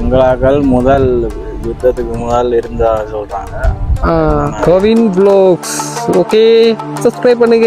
சிங்களாக்கள் முதல் யுத்தத்துக்கு முதல் இருந்ததாக சொல்றாங்க கவின் வ்ளாக்ஸ் ஓகே சப்ஸ்கிரைப் பண்ணுங்க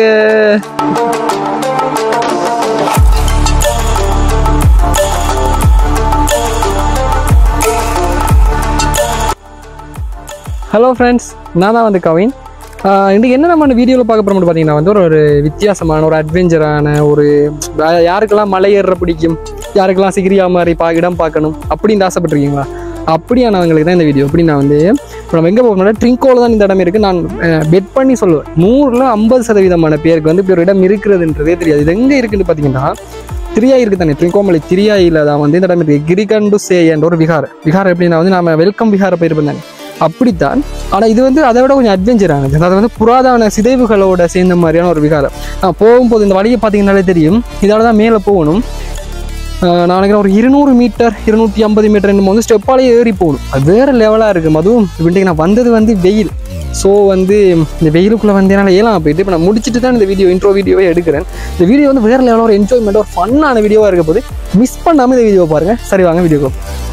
ஹலோ ஃப்ரெண்ட்ஸ் நான் தான் வந்து கவின் ஆஹ் இன்னைக்கு என்ன நம்ம வீடியோவில் பார்க்க போகிறோம்னு பார்த்தீங்கன்னா வந்து ஒரு ஒரு வித்தியாசமான ஒரு அட்வென்ச்சரான ஒரு யா- யாருக்கெல்லாம் மலை ஏற பிடிக்கும் யாருக்கெல்லாம் சிகிரியா மாதிரி பா இடம் பார்க்கணும் அப்படின்னு ஆசைப்பட்டிருக்கீங்களா அப்படியானவங்களுக்கு தான் இந்த வீடியோ அப்படி நான் வந்து இப்போ நம்ம எங்கே போகணும்னா ட்ரிங்கோவில் தான் இந்த இடம் இருக்குது நான் பெட் பண்ணி சொல்லுவேன் நூறில் ஐம்பது சதவீதமான பேருக்கு வந்து இப்படி ஒரு இடம் இருக்கிறதுன்றதே தெரியாது இது எங்கே இருக்குன்னு பார்த்தீங்கன்னா திரியாய் இருக்கு தானே ட்ரிங்கோமலை திரியாயில தான் வந்து இந்த இடம் இருக்கு கிரிகண்டு சே என்ற ஒரு விகாரம் விகாரம் எப்படின்னா வந்து நாம வெல்கம் விகார போயிருப்போம் தானே அப்படித்தான் ஆனால் இது வந்து அதை விட கொஞ்சம் அட்வென்ச்சர் ஆனது அதாவது வந்து புராதன சிதைவுகளோட சேர்ந்த மாதிரியான ஒரு விகாரம் நான் போகும்போது இந்த வழியை பார்த்தீங்கன்னாலே தெரியும் இதால தான் மேலே போகணும் ஆஹ் நான் நினைக்கிறேன் ஒரு இருநூறு மீட்டர் இருநூற்றி ஐம்பது மீட்டர் என்னமோ வந்து ஸ்டெப்பாலே ஏறி போகணும் அது வேற லெவலாக இருக்கும் அதுவும் இன்றைக்கு நான் வந்தது வந்து வெயில் ஸோ வந்து இந்த வெயிலுக்குள்ளே வந்து என்னால் ஏலாம் போயிட்டு இப்போ நான் முடிச்சுட்டு தான் இந்த வீடியோ இன்ட்ரோ வீடியோவே எடுக்கிறேன் இந்த வீடியோ வந்து வேற லெவலில் ஒரு என்ஜாய்மெண்ட் ஒரு ஃபன்னான வீடியோவாக இருக்க போது மிஸ் பண்ணாமல் இந்த வீடியோ பாருங்க சரி வாங்க வீடியோக்கு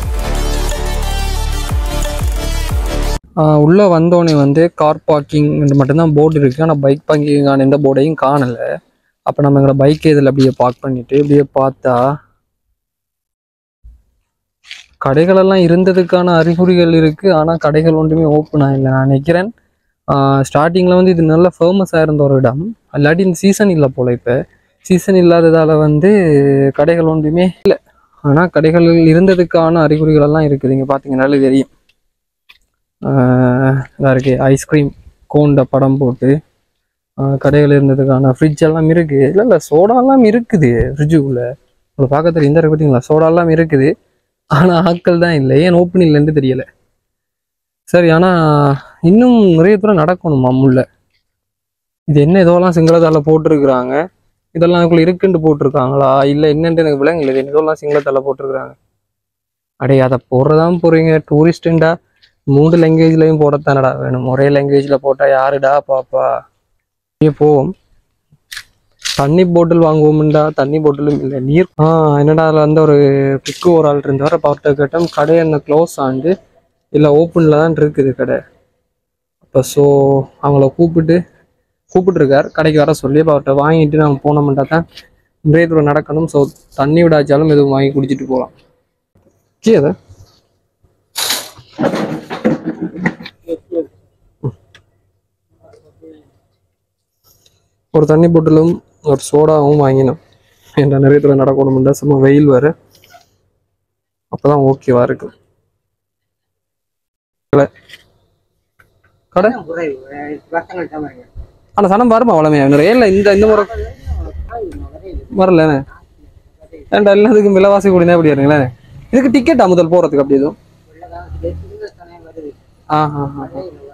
உள்ளே வந்தோடனே வந்து கார் பார்க்கிங் மட்டும்தான் போர்டு இருக்குது ஆனால் பைக் பார்க்கிங்கான எந்த போர்டையும் காணலை அப்போ நம்ம எங்களோட பைக் இதில் அப்படியே பார்க் பண்ணிட்டு இப்படியே பார்த்தா கடைகளெல்லாம் இருந்ததுக்கான அறிகுறிகள் இருக்குது ஆனால் கடைகள் ஒன்றுமே ஓப்பனாக இல்லை நான் நினைக்கிறேன் ஸ்டார்டிங்கில் வந்து இது நல்ல ஃபேமஸாக இருந்த ஒரு இடம் இல்லாட்டி இந்த சீசன் இல்லை போல் இப்போ சீசன் இல்லாததால் வந்து கடைகள் ஒன்றுமே இல்லை ஆனால் கடைகள் இருந்ததுக்கான அறிகுறிகள் எல்லாம் இருக்குது இங்கே பார்த்தீங்கன்னாலே தெரியும் ஆஹ் இதா இருக்கு ஐஸ்கிரீம் கோண்ட படம் போட்டு ஆஹ் கடைகள் இருந்ததுக்கான ஃப்ரிட்ஜ் எல்லாம் இருக்குது இல்லை இல்லை சோடாலாம் இருக்குது ஃப்ரிட்ஜுக்குள்ளே உங்களை பார்க்க தெரியும் இந்த இருக்கு பார்த்தீங்களா சோடாலாம் இருக்குது ஆனால் ஆட்கள் தான் இல்லை ஏன் ஓப்பன் இல்லைன்னு தெரியல சரி ஆனால் இன்னும் நிறைய தூரம் நடக்கணும் அம்முள்ள இது என்ன இதெல்லாம் சிங்களத்தால் போட்டிருக்கிறாங்க இதெல்லாம் அதுக்குள்ள இருக்குன்னு போட்டிருக்காங்களா இல்லை என்னன்ட்டு எனக்கு விளங்கல இது இதெல்லாம் சிங்களத்தால் போட்டிருக்கிறாங்க அடே அதை போடுறதான் போறீங்க டூரிஸ்ட்டுண்டா மூணு லாங்குவேஜ்லையும் போடத்தானடா வேணும் ஒரே லாங்குவேஜில் போட்டால் யாருடா பாப்பா அப்படியே போவோம் தண்ணி பாட்டில் வாங்குவோம்டா தண்ணி பாட்டிலும் இல்லை நீர் ஆ என்னடா அதில் வந்து ஒரு பிக்கு ஒரு ஆள் இருந்தவர் அப்போ அவர்கிட்ட கேட்டோம் கடை என்ன க்ளோஸ் ஆண்டு இல்லை ஓப்பனில் தான் இருக்குது கடை அப்போ ஸோ அவங்கள கூப்பிட்டு கூப்பிட்டுருக்கார் கடைக்கு வர சொல்லி அப்போ அவர்கிட்ட வாங்கிட்டு நம்ம போனோம்னா தான் நிறைய தூரம் நடக்கணும் ஸோ தண்ணி விடாச்சாலும் எதுவும் வாங்கி குடிச்சிட்டு போகலாம் கே அதை ஒரு தண்ணி பாட்டிலும் ஒரு சோடாவும் வாங்கினோம் என்ற நிறைய தூரம் நடக்கணும்டா சும்மா வெயில் வேறு அப்பதான் ஓகேவா இருக்கு கடை ஆனா சனம் வருமா வளமையா நிறைய இல்லை இந்த இந்த முறை வரலண்ணே ஏன்டா எல்லாத்துக்கும் விலைவாசி கூடினா எப்படி இருங்களேன் இதுக்கு டிக்கெட்டா முதல் போறதுக்கு அப்படி எதுவும் ஆ ஆ ஆ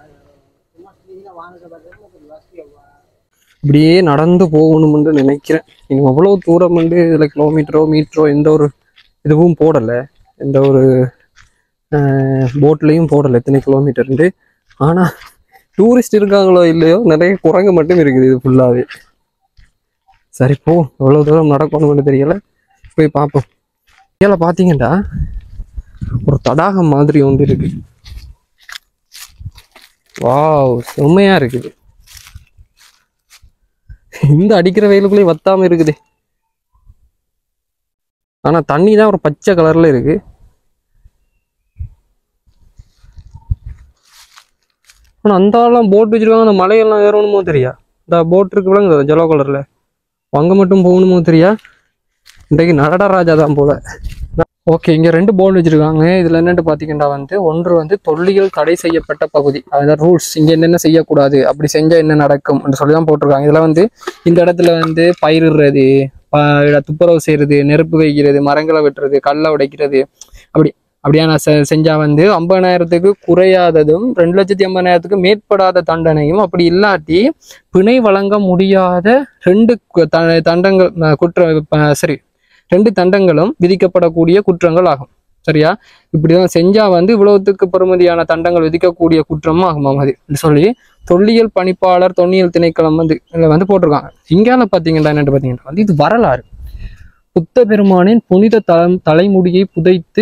இப்படியே நடந்து போகணும்னு நினைக்கிறேன் இனி அவ்வளவு தூரம் வந்து இதுல கிலோமீட்டரோ மீட்டரோ எந்த ஒரு இதுவும் போடலை எந்த ஒரு போட்லையும் போடலை எத்தனை கிலோமீட்டர்ன்ட்டு ஆனா டூரிஸ்ட் இருக்காங்களோ இல்லையோ நிறைய குரங்கு மட்டும் இருக்குது இது ஃபுல்லாவே சரி போ எவ்வளவு தூரம் நடக்கணும்னு தெரியல போய் பார்ப்போம் கீழே பார்த்தீங்கன்னா ஒரு தடாகம் மாதிரி ஒன்று இருக்கு வாவ் செம்மையா இருக்குது இந்த அடிக்கிற வெயிலுக்குள்ளேயும் வத்தாம இருக்குது ஆனா தண்ணி தான் ஒரு பச்சை கலர்ல இருக்கு ஆனா அந்த ஆள்லாம் போட் வச்சிருக்காங்க அந்த மலையெல்லாம் ஏறணுமோ தெரியா இந்த போட் இருக்கு விளங்குது ஜெலோ கலர்ல அங்க மட்டும் போகணுமோ தெரியா இன்றைக்கு நடடராஜா தான் போல ஓகே இங்க ரெண்டு போர்டு வச்சிருக்காங்க இதுல என்னன்னு பாத்தீங்கன்னா வந்து ஒன்று வந்து தொல்லியல் தடை செய்யப்பட்ட பகுதி அதாவது ரூல்ஸ் இங்க என்னென்ன செய்யக்கூடாது அப்படி செஞ்சா என்ன நடக்கும் என்று சொல்லி தான் போட்டிருக்காங்க இதுல வந்து இந்த இடத்துல வந்து பயிரிடுறது ப- துப்புரவு செய்யறது நெருப்பு வைக்கிறது மரங்களை வெட்டுறது கல்லை உடைக்கிறது அப்படி அப்படியான செ- செஞ்சா வந்து ஐம்பதாயிரத்துக்கு குறையாததும் ரெண்டு லட்சத்தி ஐம்பதாயிரத்துக்கு மேற்படாத தண்டனையும் அப்படி இல்லாட்டி பிணை வழங்க முடியாத ரெண்டு கு- த- தண்டங்கள் அஹ், குற்ற அஹ், சரி ரெண்டு தண்டங்களும் விதிக்கப்படக்கூடிய குற்றங்கள் ஆகும் சரியா இப்படிதான் செஞ்சா வந்து இவ்வளவுத்துக்கு பெறுமதியான தண்டங்கள் விதிக்கக்கூடிய குற்றமும் ஆகும் அது இப்படி சொல்லி தொல்லியல் பணிப்பாளர் தொல்லியல் திணைக்களம் வந்து இதுல வந்து போட்டிருக்காங்க இங்கால பாத்தீங்கன்னா என்னட்டு பாத்தீங்கன்னா வந்து இது வரலாறு புத்த பெருமானின் புனித தலம் தலைமுடியை புதைத்து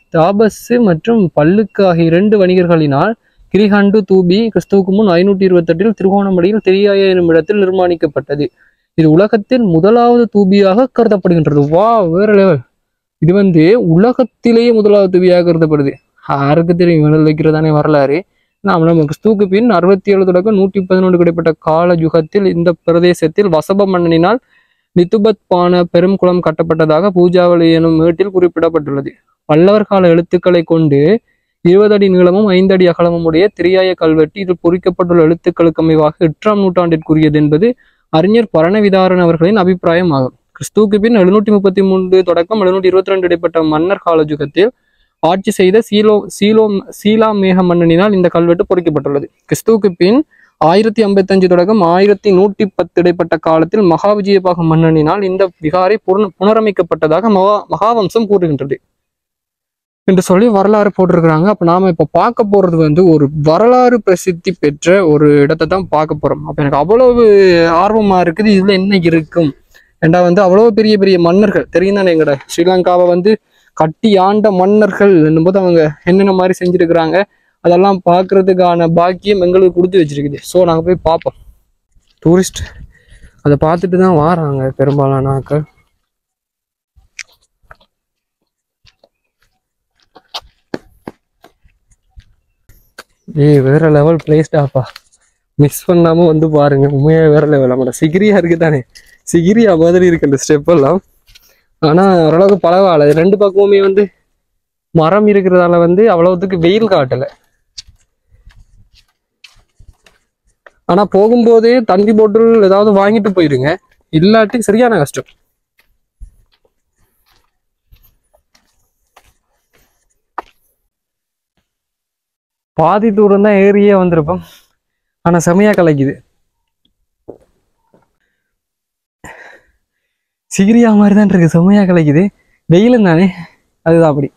தாபஸ் மற்றும் பல்லுக்கு ஆகிய இரண்டு வணிகர்களினால் கிரிஹண்டு தூபி கிறிஸ்துவுக்கு முன் ஐநூற்றி இருபத்தெட்டில் திருகோணமலையில் தெரியாய எனும் இடத்தில் நிர்மாணிக்கப்பட்டது இது உலகத்தில் முதலாவது தூபியாக கருதப்படுகின்றது வா வேற லெவல் இது வந்து உலகத்திலேயே முதலாவது தூபியாக கருதப்படுது யாருக்கு தெரியும் விரல் வைக்கிறதானே வரலாறு நாம் நம்ம கிறிஸ்துவுக்கு பின் அறுபத்தி ஏழு தொடக்கம் நூற்றி பதினொன்று கிடைப்பட்ட கால யுகத்தில் இந்த பிரதேசத்தில் வசப மன்னனினால் நித்துபத் பான பெரும் குளம் கட்டப்பட்டதாக பூஜாவளி எனும் மேட்டில் குறிப்பிடப்பட்டுள்ளது பல்லவர் கால எழுத்துக்களை கொண்டு இருபது அடி நீளமும் ஐந்து அடி அகலமும் உடைய திரியாய கல்வெட்டு இதில் பொறிக்கப்பட்டுள்ள எழுத்துக்களுக்கு அமைவாக எட்டாம் நூற்றாண்டிற்குரியது என்பது அறிஞர் பரணவிதாரன் அவர்களின் அபிப்பிராயம் ஆகும் கிறிஸ்துவுக்கு பின் எழுநூற்றி முப்பத்தி மூன்று தொடக்கம் எழுநூற்றி இருபத்தி ரெண்டு இடைப்பட்ட மன்னர் கால யுகத்தில் ஆட்சி செய்த சீலோ சீலோ சீலா மேக மன்னனினால் இந்த கல்வெட்டு பொறிக்கப்பட்டுள்ளது கிறிஸ்துவுக்கு பின் ஆயிரத்தி ஐம்பத்தஞ்சு தொடக்கம் ஆயிரத்தி நூற்றி பத்து இடைப்பட்ட காலத்தில் மகா விஜயபாக மன்னனினால் இந்த விகாரை புன- புனரமைக்கப்பட்டதாக மகா மகாவம்சம் கூறுகின்றது என்று சொல்லி வரலாறு போட்டிருக்கிறாங்க அப்ப நாம இப்ப பார்க்க போறது வந்து ஒரு வரலாறு பிரசித்தி பெற்ற ஒரு இடத்தை தான் பார்க்க போறோம் அப்ப எனக்கு அவ்வளவு ஆர்வமா இருக்குது இதுல என்ன இருக்கும் ஏண்டா வந்து அவ்வளவு பெரிய பெரிய மன்னர்கள் தெரியும் தானே எங்கட ஸ்ரீலங்காவை வந்து கட்டி ஆண்ட மன்னர்கள் என்னும்போது அவங்க என்னென்ன மாதிரி செஞ்சிருக்கிறாங்க அதெல்லாம் பார்க்கறதுக்கான பாக்கியம் எங்களுக்கு கொடுத்து வச்சிருக்குது ஸோ நாங்கள் போய் பார்ப்போம் டூரிஸ்ட் அதை பார்த்துட்டு தான் வாராங்க பெரும்பாலான ஆட்கள் ஏய் வேற லெவல் பிளேஸ்டாப்பா மிஸ் பண்ணாம வந்து பாருங்க உண்மையா வேற லெவல் நம்மளோட சிகிரியா இருக்கு தானே சிகிரியா மாதிரி இருக்கு இந்த ஸ்டெப் எல்லாம் ஆனா ஓரளவுக்கு பரவாயில்ல இது ரெண்டு பக்கமுமே வந்து மரம் இருக்கிறதால வந்து அவ்வளவுத்துக்கு வெயில் காட்டல ஆனா போகும்போதே தண்ணி போட்டில் ஏதாவது வாங்கிட்டு போயிருங்க இல்லாட்டி சரியான கஷ்டம் பாதி தூரம் தான் ஏறியே வந்திருப்போம் ஆனா செமையா கலைக்குது சிகிரியா மாதிரி தான் இருக்கு செமையா கலைக்குது வெயிலும் தானே அதுதான் அப்படி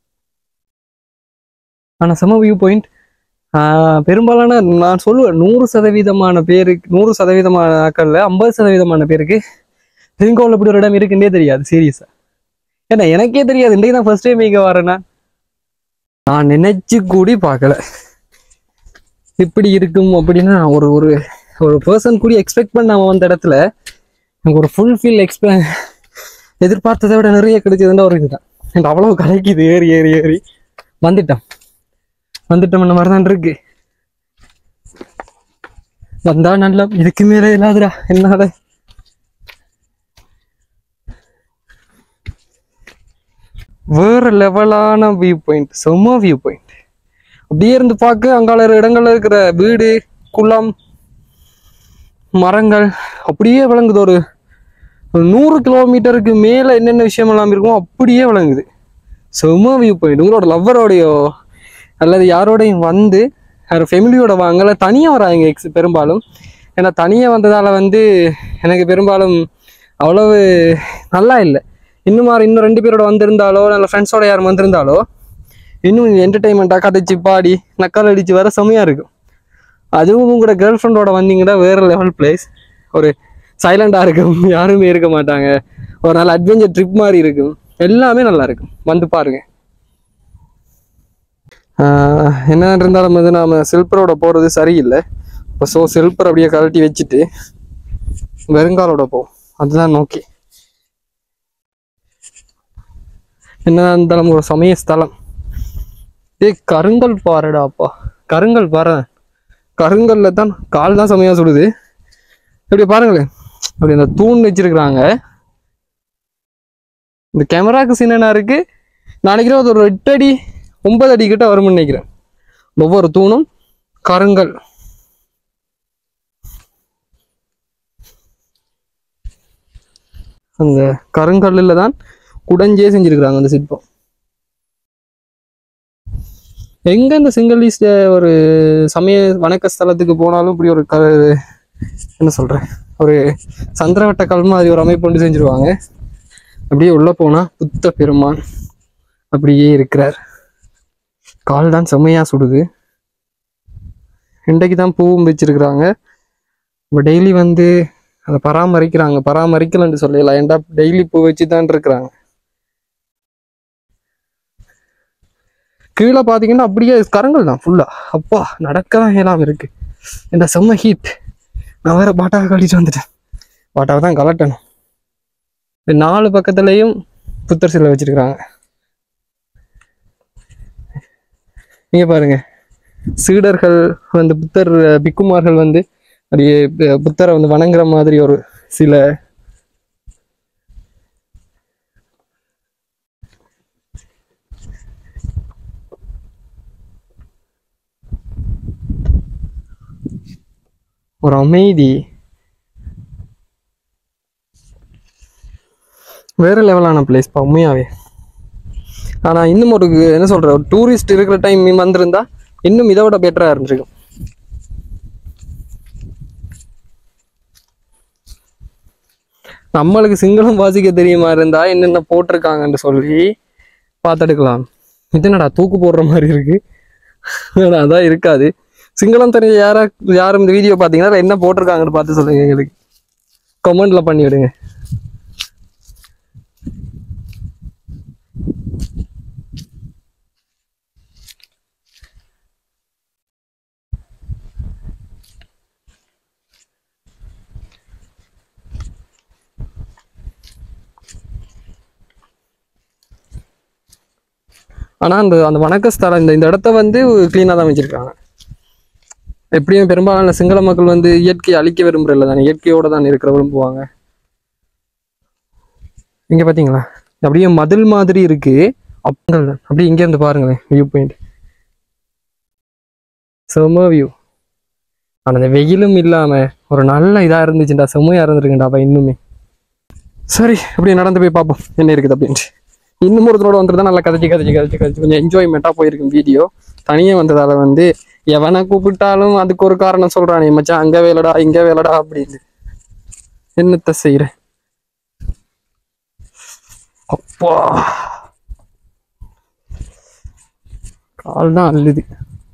ஆனா செம வியூ பாயிண்ட் பெரும்பாலான நான் சொல்லுவேன் நூறு சதவீதமான பேருக்கு நூறு சதவீதமான ஆக்கள்ல ஐம்பது சதவீதமான பேருக்கு திருங்கோவில் இப்படி ஒரு இடம் இருக்குன்னே தெரியாது சீரியஸா ஏன்னா எனக்கே தெரியாது இன்றைக்கு தான் ஃபர்ஸ்ட் டைம் இங்க வரேன்னா நான் நினைச்சு கூடி பார்க்கல இப்படி இருக்கும் அப்படின்னு நான் ஒரு ஒரு ஒரு பர்சன் கூடி எக்ஸ்பெக்ட் பண்ணாம வந்த இடத்துல எனக்கு ஒரு ஃபுல் ஃபீல் எக்ஸ்பெ எதிர்பார்த்ததை விட நிறைய கிடைச்சதுன்ற ஒரு இதுதான் எனக்கு அவ்வளவு கலைக்குது ஏறி ஏறி ஏறி வந்துட்டோம் வந்துட்டோம் மாதிரி தான் இருக்கு வந்தா நல்லா இதுக்கு மேலே இல்லாதுடா என்னால வேற லெவலான வியூ பாயிண்ட் செம்ம வியூ பாயிண்ட் அப்படியே இருந்து பார்க்க அங்கால இருக்கிற இடங்கள்ல இருக்கிற வீடு குளம் மரங்கள் அப்படியே விளங்குது ஒரு ஒரு நூறு கிலோமீட்டருக்கு மேல என்னென்ன விஷயம் எல்லாம் இருக்குமோ அப்படியே விளங்குது செம்ம வியூ பாயிண்ட் உங்களோட லவ்வரோடையோ அல்லது யாரோடையும் வந்து யார் ஃபெமிலியோட வாங்கல தனியாக வராங்க எக்ஸ் பெரும்பாலும் ஏன்னா தனியாக வந்ததால வந்து எனக்கு பெரும்பாலும் அவ்வளவு நல்லா இல்லை இன்னும் மாதிரி இன்னும் ரெண்டு பேரோட வந்திருந்தாலோ நல்ல ஃப்ரெண்ட்ஸோட யாரும் வந்திருந்தாலோ இன்னும் என்டர்டைன்மெண்ட்டாக கதைச்சு பாடி நக்கால் அடிச்சு வர செமையாக இருக்கும் அதுவும் உங்களோட கேர்ள் ஃப்ரெண்டோட வந்தீங்கன்னா வேற லெவல் பிளேஸ் ஒரு சைலண்டாக இருக்கும் யாருமே இருக்க மாட்டாங்க ஒரு நல்ல அட்வென்ச்சர் ட்ரிப் மாதிரி இருக்கும் எல்லாமே நல்லா இருக்கும் வந்து பாருங்க ஆஹ் என்ன இருந்தாலும் வந்து நாம செல்பரோட போகிறது சரியில்லை இப்போ ஸோ செல்பர் அப்படியே கழட்டி வச்சுட்டு வெறுங்காலோட போ அதுதான் நோக்கி என்ன இருந்தாலும் ஒரு சமய ஸ்தலம் ஏய் கருங்கல் பாறைடாப்பா கருங்கல் பாறை கருங்கல்ல தான் கால் தான் செமையா சுடுது இப்படி பாருங்களேன் அப்படி அந்த தூண் வச்சிருக்கிறாங்க இந்த கேமராக்கு சின்னனா இருக்கு நாளைக்கு அது ஒரு எட்டு அடி ஒன்பது அடி கிட்ட வரும்னு நினைக்கிறேன் ஒவ்வொரு தூணும் கருங்கல் அந்த கருங்கல்லில் தான் குடஞ்சே செஞ்சிருக்கிறாங்க அந்த சிற்பம் எங்க இந்த சிங்கிள் ஈஸ்ட் ஒரு சமய வணக்க ஸ்தலத்துக்கு போனாலும் இப்படி ஒரு க என்ன சொல்றேன் ஒரு சந்திரவட்ட கல் மாதிரி ஒரு அமைப்பு கொண்டு செஞ்சிருவாங்க அப்படியே உள்ள போனா புத்த பெருமான் அப்படியே இருக்கிறார் கால் தான் செம்மையா சுடுது இன்றைக்கு தான் பூவும் வச்சிருக்கிறாங்க இப்போ டெய்லி வந்து அதை பராமரிக்கிறாங்க பராமரிக்கலன்னு சொல்லலாம் ஏன்டா டெய்லி பூ வச்சு தான் இருக்கிறாங்க கீழே பார்த்தீங்கன்னா அப்படியே கரங்கள் தான் ஃபுல்லாக அப்பா நடக்கலாம் இயலாம இருக்கு இந்த செம்ம ஹீட் நான் வேற பாட்டாவை கழிச்சு வந்துட்டேன் பாட்டாவை தான் கலட்டணும் இந்த நாலு பக்கத்துலேயும் புத்தர் சிலை வச்சிருக்கிறாங்க நீங்க பாருங்க சீடர்கள் வந்து புத்தர் பிக்குமார்கள் வந்து அப்படியே பு- புத்தரை வந்து வணங்குற மாதிரி ஒரு சில ஒரு அமைதி வேற லெவலான பிளேஸ் உண்மையாவே ஆனா இன்னும் ஒரு என்ன சொல்ற ஒரு டூரிஸ்ட் இருக்கிற டைம் வந்திருந்தா இன்னும் இதை விட பெட்டரா இருந்திருக்கும் நம்மளுக்கு சிங்களம் வாசிக்க தெரியுமா இருந்தா என்னென்ன போட்டிருக்காங்கன்னு சொல்லி பார்த்துடுக்கலாம் இது என்னடா தூக்கு போடுற மாதிரி இருக்கு ஆனா, அதான் இருக்காது சிங்களம் தெரிஞ்ச யாரா யாரும் இந்த வீடியோ பார்த்தீங்கன்னா அதுல என்ன போட்டிருக்காங்கன்னு பார்த்து சொல்லுங்க எங்களுக்கு கமெண்ட்ல பண்ணி விடுங்க ஆனா அந்த அந்த வணக்க ஸ்தலம் இந்த இந்த இடத்த வந்து க்ளீனாக தான் வச்சிருக்காங்க எப்படியும் பெரும்பாலான சிங்கள மக்கள் வந்து இயற்கையை அழிக்க விரும்புறதில்ல தானே இயற்கையோட தான் இருக்கிற விரும்புவாங்க இங்க பாத்தீங்களா அப்படியே மதில் மாதிரி இருக்கு அப்பங்கள் அப்படியே இங்க இருந்து பாருங்களேன் வியூ பாயிண்ட் செம்ம வியூ ஆனா அந்த வெயிலும் இல்லாம ஒரு நல்ல இதா இருந்துச்சுடா செம்மையா இருந்திருக்குண்டா அப்ப இன்னுமே சரி அப்படியே நடந்து போய் பார்ப்போம் என்ன இருக்குது அப்படின்ட்டு இன்னும் ஒருத்தரோட வந்துட்டு நல்லா கதைச்சு கதைச்சு கதைச்சு கதைச்சு கொஞ்சம் என்ஜாய்மெண்ட்டாக போயிருக்கும் வீடியோ தனியாக வந்ததால வந்து எவனை கூப்பிட்டாலும் அதுக்கு ஒரு காரணம் சொல்றானே மச்சான் அங்க வேலடா இங்க வேலடா அப்படின்னு என்னத்த செய்யற அப்பா கால் தான் அள்ளுது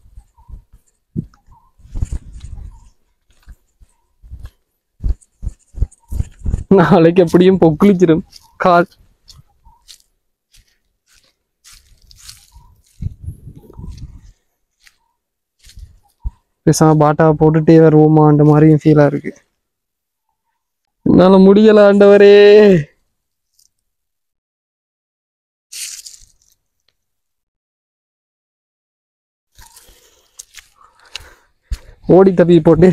நாளைக்கு எப்படியும் பொக்குளிச்சிடும் கால் பேசாம பாட்டா போட்டுட்டே வருவோமான்ற மாதிரியும் ஃபீலா இருக்கு என்னால முடியல ஆண்டவரே ஓடி தப்பி போட்டு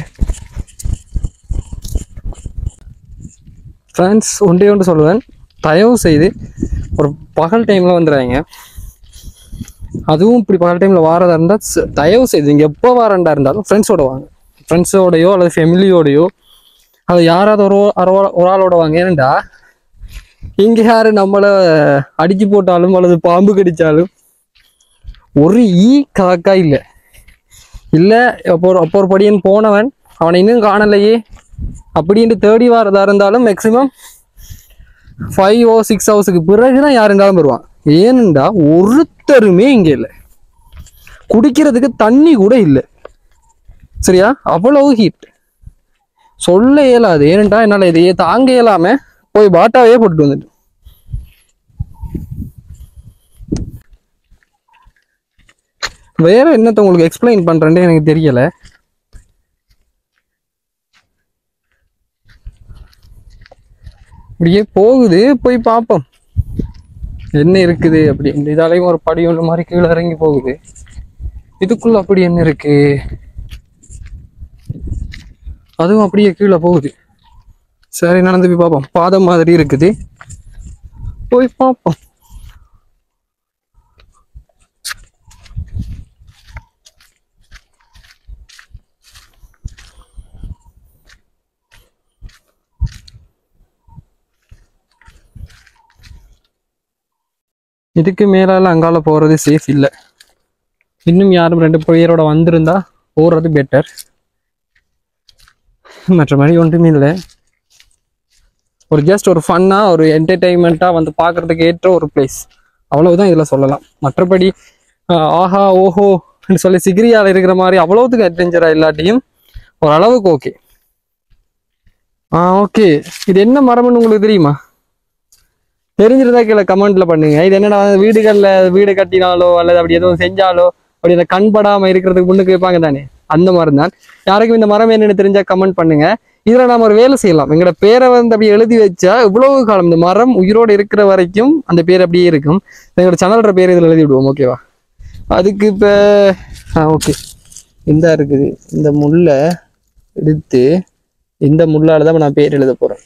ஃப்ரெண்ட்ஸ் ஒன்றே ஒன்று சொல்லுவேன் தயவு செய்து ஒரு பகல் டைமில் வந்துடுறாங்க அதுவும் இப்படி பகல் டைமில் வாரதா இருந்தால் ச- தயவு செய்து நீங்கள் எப்போ வாரண்டா இருந்தாலும் ஃப்ரெண்ட்ஸோட வாங்க ஃப்ரெண்ட்ஸோடையோ அல்லது ஃபேமிலியோடையோ அது யாராவது ஒரு ஒரு- ஒரு ஆளோட வாங்க ஏன்டா இங்கே யாரு நம்மளை அடிச்சு போட்டாலும் அல்லது பாம்பு கடிச்சாலும் ஒரு ஈ காக்கா இல்லை இல்லை அப்போ ஒரு அப்போ ஒரு படியன் போனவன் அவனை இன்னும் காணலையே அப்படின்ட்டு தேடி வரதா இருந்தாலும் மேக்ஸிமம் ஃபைவ் ஓ சிக்ஸ் ஹவர்ஸுக்கு பிறகு தான் யார் இருந்தாலும் வருவான் ஏனெண்டா ஒருத்தருமே இங்கே இல்லை குடிக்கிறதுக்கு தண்ணி கூட இல்லை சரியா அவ்வளவு ஹீட் சொல்ல இயலாது ஏனெண்டா என்னால் இதையே தாங்க இயலாம போய் பாட்டாவே போட்டுட்டு வந்துட்டு வேற என்னத்த உங்களுக்கு எக்ஸ்பிளைன் பண்றேன்னு எனக்கு தெரியல இப்படியே போகுது போய் பார்ப்போம் என்ன இருக்குது அப்படி இந்த இதாலையும் ஒரு படி ஒன்று மாதிரி கீழே இறங்கி போகுது இதுக்குள்ள அப்படி என்ன இருக்கு அதுவும் அப்படியே கீழே போகுது சரி நடந்து போய் பார்ப்போம் பாதம் மாதிரி இருக்குது போய் பார்ப்போம் இதுக்கு மேலால அங்கால போறது சேஃப் இல்லை இன்னும் யாரும் ரெண்டு பேரோட வந்திருந்தா போறது பெட்டர் மற்ற மாதிரி ஒன்றுமே இல்லை ஒரு ஜஸ்ட் ஒரு ஃபன்னாக ஒரு என்டர்டெயின்மெண்ட்டாக வந்து பார்க்கறதுக்கு ஏற்ற ஒரு பிளேஸ் அவ்வளவுதான் இதில் சொல்லலாம் மற்றபடி ஆஹ், ஆஹா ஓஹோ சொல்லி சிகிரியால் இருக்கிற மாதிரி அவ்வளவுத்துக்கு அட்வென்ச்சராக இல்லாட்டியும் ஓரளவுக்கு ஓகே ஆ ஓகே இது என்ன மரம்னு உங்களுக்கு தெரியுமா தெரிஞ்சிருந்தா கீழே கமெண்ட்ல பண்ணுங்க இது என்னடா வீடுகள்ல வீடு கட்டினாலோ அல்லது அப்படி எதுவும் செஞ்சாலோ அப்படி அந்த கண்படாம இருக்கிறதுக்கு முன்னுக்கு வைப்பாங்க தானே அந்த மாதிரி தான் யாருக்கும் இந்த மரம் என்னன்னு தெரிஞ்சா கமெண்ட் பண்ணுங்க இதுல நாம ஒரு வேலை செய்யலாம் எங்களோட பேரை வந்து அப்படி எழுதி வச்சா இவ்வளவு காலம் இந்த மரம் உயிரோடு இருக்கிற வரைக்கும் அந்த பேர் அப்படியே இருக்கும் எங்களோட சேனலோட பேர் இதில் எழுதி விடுவோம் ஓகேவா அதுக்கு இப்போ ஆ ஓகே இந்த இருக்குது இந்த முள்ளை எடுத்து இந்த முள்ளால தான் நான் பேர் எழுத போறேன்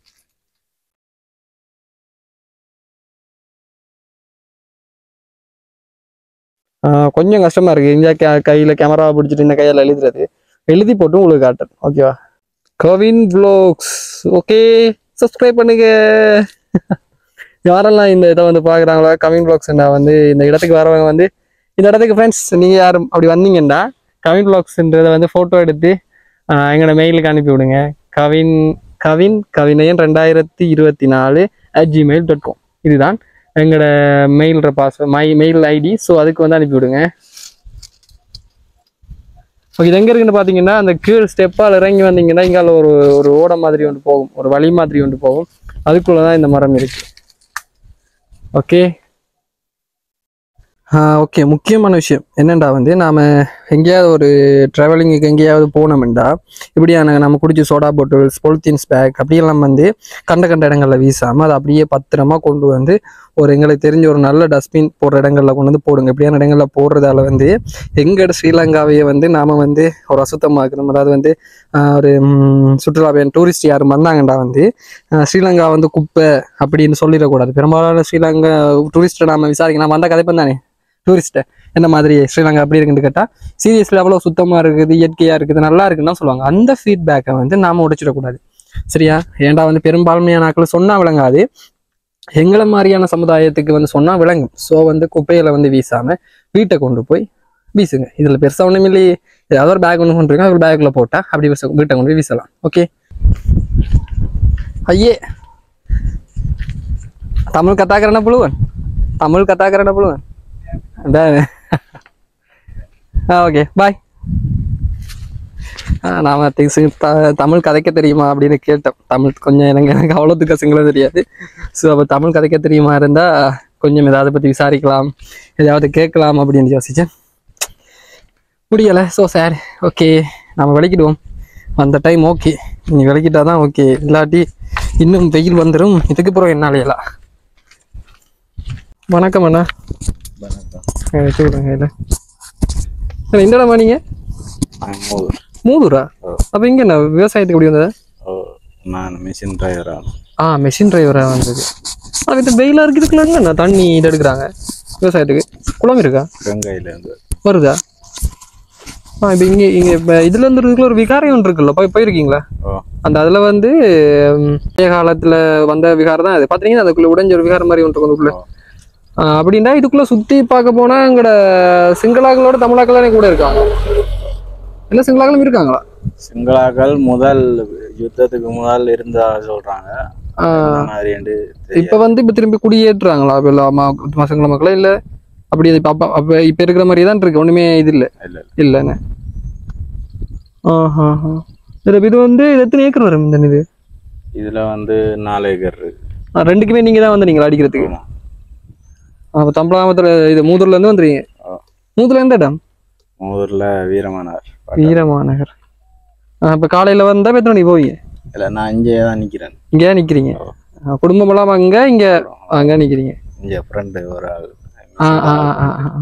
ஆ, கொஞ்சம் கஷ்டமா இருக்கு இந்த கே கையில கேமரா பிடிச்சிட்டு இந்த கையால எழுதுறது எழுதி போட்டு உங்களுக்கு காட்டுறேன் ஓகேவா கவின் வ்ளாக்ஸ் ஓகே சப்ஸ்கிரைப் பண்ணுங்க யாரெல்லாம் இந்த இதை வந்து பாக்குறாங்களோ கவின் வ்ளாக்ஸ் வந்து இந்த இடத்துக்கு வரவங்க வந்து இந்த இடத்துக்கு ஃப்ரெண்ட்ஸ் நீங்க யாரும் அப்படி வந்தீங்கன்னா கவின் வ்ளாக்ஸ்ன்றதை வந்து போட்டோ எடுத்து ஆ, எங்களோட மெயிலுக்கு அனுப்பி விடுங்க கவின் கவின் கவினயன் ரெண்டாயிரத்தி இருபத்தி நாலு அட் ஜிமெயில் டாட் காம் இதுதான் எங்களோட mail boss my mail ID so அதுக்கு வந்து அனுப்பி விடுங்க ஓகே இது எங்க இருக்குன்னு பார்த்தீங்கன்னா அந்த கீழ் ஸ்டெப்பால் இறங்கி வந்தீங்கன்னா இங்கால ஒரு ஒரு ஓடை மாதிரி ஒன்று போகும் ஒரு வழி மாதிரி ஒன்று போகும் அதுக்குள்ள தான் இந்த மரம் இருக்கு ஓகே ஓகே முக்கியமான விஷயம் என்னண்டா வந்து நாம எங்கேயாவது ஒரு ட்ராவலிங்குக்கு எங்கேயாவது போனோம்டா இப்படியான நம்ம குடிச்ச சோடா பாட்டில்ஸ் பொலித்தீன்ஸ் பேக் அப்படியெல்லாம் வந்து கண்ட கண்ட இடங்கள்ல வீசாம அதை அப்படியே பத்திரமா கொண்டு வந்து ஒரு எங்களுக்கு தெரிஞ்ச ஒரு நல்ல டஸ்ட்பின் போடுற இடங்கள்ல கொண்டு வந்து போடுங்க இப்படியான இடங்கள்ல போடுறதால வந்து எங்கட ஸ்ரீலங்காவையே வந்து நாம வந்து ஒரு அசுத்தமாக்கணும் அதாவது வந்து ஆஹ், ஒரு ம், சுற்றுலா பயணம் டூரிஸ்ட் யாரும் வந்தாங்கண்டா வந்து ஆஹ், ஸ்ரீலங்கா வந்து குப்பை அப்படின்னு சொல்லிடக்கூடாது பெரும்பாலான ஸ்ரீலங்கா டூரிஸ்ட்டை நாம விசாரிக்கலாம் நம்ம வந்த கதைப்பம் தானே டூரிஸ்ட்டை என்ன மாதிரி ஸ்ரீலங்கா அப்படி இருக்குன்னு கேட்டால் சீரியஸ்லி அவ்வளோ சுத்தமாக இருக்குது இயற்கையாக இருக்குது நல்லா இருக்குன்னு தான் சொல்லுவாங்க அந்த ஃபீட்பேக்கை வந்து நாம உடைச்சிடக்கூடாது சரியா ஏன்டா வந்து பெரும்பான்மையான ஆட்கள் சொன்னா விளங்காது எங்களை மாதிரியான சமுதாயத்துக்கு வந்து சொன்னா விளங்கும் ஸோ வந்து குப்பையில வந்து வீசாம வீட்டை கொண்டு போய் வீசுங்க இதுல பெருசா ஒண்ணும் இல்லையே ஏதாவது ஒரு பேக் ஒன்று கொண்டு இருக்கோம் ஒரு பேக்ல போட்டா அப்படி வீச வீட்டை கொண்டு போய் வீசலாம் ஓகே ஐயே தமிழ் கத்தாக்கிறன புழுவன் தமிழ் கத்தாக்கிறன புழுவன் அதான் ஆ ஓகே பாய் நாம திங்ஸ் தமிழ் கதைக்க தெரியுமா அப்படின்னு கேட்டேன் தமிழ் கொஞ்சம் எனக்கு எனக்கு அவ்வளோத்துக்கு சிங்களம் தெரியாது ஸோ அப்போ தமிழ் கதைக்க தெரியுமா இருந்தா கொஞ்சம் ஏதாவது பற்றி விசாரிக்கலாம் ஏதாவது கேட்கலாம் அப்படின்னு யோசிச்சேன் முடியலை ஸோ சார் ஓகே நம்ம விளக்கிடுவோம் அந்த டைம் ஓகே நீ விளக்கிட்டா தான் ஓகே இல்லாட்டி இன்னும் வெயில் வந்துடும் இதுக்கு பிறகு என்னாலேலாம் வணக்கம் அண்ணா வணக்கம் வச்சுக்கிறேன் கையில் சார் எந்த இடமா நீங்கள் மூதூர் மூதூரா ஓ. அப்போ இங்கே என்ன விவசாயத்துக்கு எப்படி வந்தது ஓ நான் மிஷின் டிரைவராக ஆ மெஷின் டிரைவராக வந்தது ஆனால் இது வெயிலாக இருக்குதுக்குள்ள என்ன தண்ணி இது எடுக்கிறாங்க விவசாயத்துக்கு குளம் இருக்கா கங்கையிலேருந்து வருதா ஆ இப்போ இங்கே இங்கே இப்போ இதுல இருந்து இதுக்குள்ள ஒரு விகாரம் ஒன்று இருக்குல்ல போய் போயிருக்கீங்களா ஓ அந்த அதில் வந்து ம், பழைய காலத்தில் வந்த விகாரம் தான் அது பார்த்தீங்கன்னா அதுக்குள்ள உடைஞ்ச ஒரு விகாரம் மாதிரி ஒன்று இருக்கும் அதுக்குள்ள ஓ. ஆ, அப்படின்னா இதுக்குள்ள சுற்றி பார்க்க போனால் எங்களோட சிங்களாக்களோட தமிழாக்கள் தானே கூட இருக்காங்க எல்லா சிங்களாக்களும் இருக்காங்களா சிங்களாக்கள் முதல் யுத்தத்துக்கு முதல் இருந்தா சொல்றாங்க ஆ, அந்த மாதிரி என்று இப்ப தெரியாது. வந்து இப்ப திரும்பி குடியேற்றுறாங்களா இப்ப எல்லா மா- மசங்கள மக்களே இல்ல அப்படி இப்ப அப்ப அப்ப இப்ப இருக்கிற மாதிரியே தான் இருக்கு ஒண்ணுமே இது இல்ல இல்ல இல்லன்னு ஆஹா இதுல இது வந்து இது எத்தனை ஏக்கர் வரும் இந்த இது இதுல வந்து நாலு ஏக்கர் இருக்கு ஆ, ரெண்டுக்குமே நீங்க தான் வந்தீங்களா அடிக்கிறதுக்கு ஆமா. அப்ப தம்பளாமத்துல இது மூதூர்ல இருந்து வந்துறீங்க ஆ. மூதூர்ல எந்த இடம் மூதூர்ல வீரமானார் வீரமாநகர் ஆ, இப்ப காலையில வந்தா இப்ப எத்தனை மணிக்கு போவீங்க இல்ல நான் இங்கே தான் நிக்கிறேன் இங்கே தான் நிக்கிறீங்க ஓ. ஆ, குடும்பம் எல்லாம் அங்க இங்க அங்க நிக்கிறீங்க இங்க ஃப்ரெண்டு ஒரு ஆள் ஆ, ஆ, ஆ, ஆ, ஆ.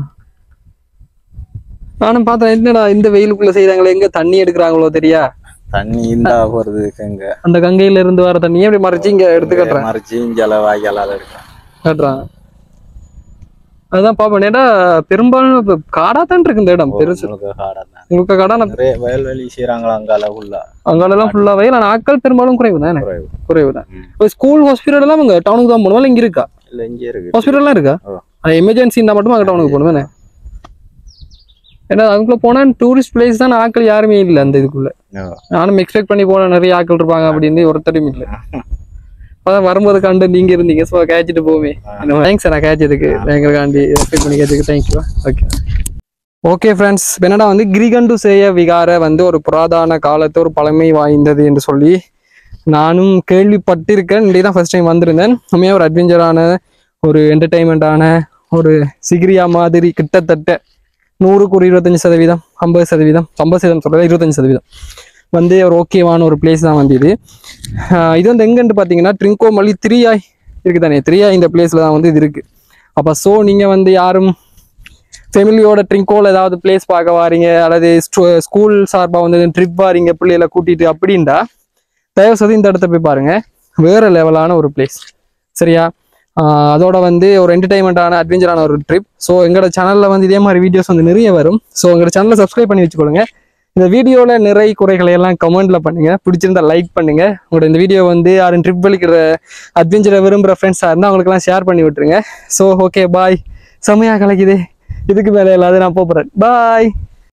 நானும் பார்த்தேன் என்னடா இந்த வெயிலுக்குள்ள செய்யறாங்களே எங்க தண்ணி எடுக்கிறாங்களோ தெரியா தண்ணி இந்தா போறது கங்க அந்த கங்கையில இருந்து வர தண்ணியை அப்படி மறைச்சு இங்க எடுத்து கட்டுறாங்க மறைச்சு இங்கே வாய்க்காலால எடுக்கிறேன் கட்டுறாங்க அதுதான் பாப்பேன் ஏன்னா பெரும்பாலும் இப்ப காடா தான் இருக்கு இந்த இடம் பெருசு முழுக்க காடை தான் உங்களுக்கு காடா நான் நிறைய வயல்வெளி செய்யறாங்களா அங்கால ஃபுல்லா அங்காலெல்லாம் ஃபுல்லா வயல் ஆனா ஆட்கள் பெரும்பாலும் குறைவு தானே குறைவு குறைவு தான் ம். இப்போ ஸ்கூல் ஹாஸ்பிட்டல் எல்லாம் இங்க டவுனுக்கு தான் போகணும் இங்க இருக்கா இல்ல இங்கே இருக்கு ஹாஸ்பிட்டல்லாம் இருக்கா ஓ. எமர்ஜென்சின்னா மட்டும் அங்க டவுனுக்கு போகணும் தானே ஏன்னா அதுக்குள்ள போனா டூரிஸ்ட் பிளேஸ் தான் ஆட்கள் யாருமே இல்லை அந்த இதுக்குள்ள ஓ. நானும் எக்ஸ்பெக்ட் பண்ணி போன நிறைய ஆட்கள் இருப்பாங்க அப்படின்னு ஒருத்தரும் இல்லை அதான் வரும்போது கண்டு நீங்க இருந்தீங்க ஸோ கேட்சிட்டு போவே தேங்க்ஸ் நான் கேட்சதுக்கு எங்களுக்காண்டி ரெஸ்பெக்ட் பண்ணி கேட்சதுக்கு தேங்க்யூ ஓகே ஓகே ஃப்ரெண்ட்ஸ் என்னடா வந்து கிரிகண்டு சேய விகார வந்து ஒரு புராதன காலத்து ஒரு பழமை வாய்ந்தது என்று சொல்லி நானும் கேள்விப்பட்டிருக்கேன் இன்றைக்கு தான் ஃபர்ஸ்ட் டைம் வந்திருந்தேன் உண்மையாக ஒரு அட்வென்ச்சரான ஒரு என்டர்டைன்மெண்ட்டான ஒரு சிகிரியா மாதிரி கிட்டத்தட்ட நூறுக்கு ஒரு இருபத்தஞ்சி சதவீதம் ஐம்பது சதவீதம் ஐம்பது சதவீதம் சொல்கிறது இருபத்தஞ்சி சதவீதம் வந்து ஒரு ஓகேவான ஒரு பிளேஸ் தான் வந்து இது ஆஹ் இது வந்து எங்கன்னு பார்த்தீங்கன்னா ட்ரிங்கோ மல்லி த்ரீயாய் இருக்குது தானே த்ரீயாய் இந்த பிளேஸில் தான் வந்து இது இருக்குது அப்போ ஸோ நீங்கள் வந்து யாரும் ஃபெமிலியோட ட்ரிங்கோல ஏதாவது பிளேஸ் பார்க்க வாரீங்க அல்லது ஸ்கூல் சார்பாக வந்து ட்ரிப் வாரீங்க பிள்ளைகளை கூட்டிட்டு அப்படின்டா தயவு செய்து இந்த இடத்த போய் பாருங்க வேற லெவலான ஒரு பிளேஸ் சரியா ஆஹ் அதோட வந்து ஒரு என்டர்டைன்மெண்ட்டான அட்வென்ச்சரான ஒரு ட்ரிப் ஸோ எங்களோட சேனலில் வந்து இதே மாதிரி வீடியோஸ் வந்து நிறைய வரும் ஸோ எங்களோட சேனலை சப்ஸ்கிரைப் பண்ணி வச்சுக்கொள்ளுங்க இந்த வீடியோவில் நிறை குறைகளை எல்லாம் கமெண்ட்ல பண்ணுங்க பிடிச்சிருந்தா லைக் பண்ணுங்க உங்களோட இந்த வீடியோ வந்து யாரும் ட்ரிப் வலிக்கிற அட்வென்ச்சரை விரும்புகிற ஃப்ரெண்ட்ஸாக இருந்தால் அவங்களுக்கெல்லாம் ஷேர் பண்ணி விட்டுருங்க ஸோ ஓகே பாய் செம்மையாக கலக்குது இதுக்கு மேலே இல்லாத நான் போகிறேன் பாய்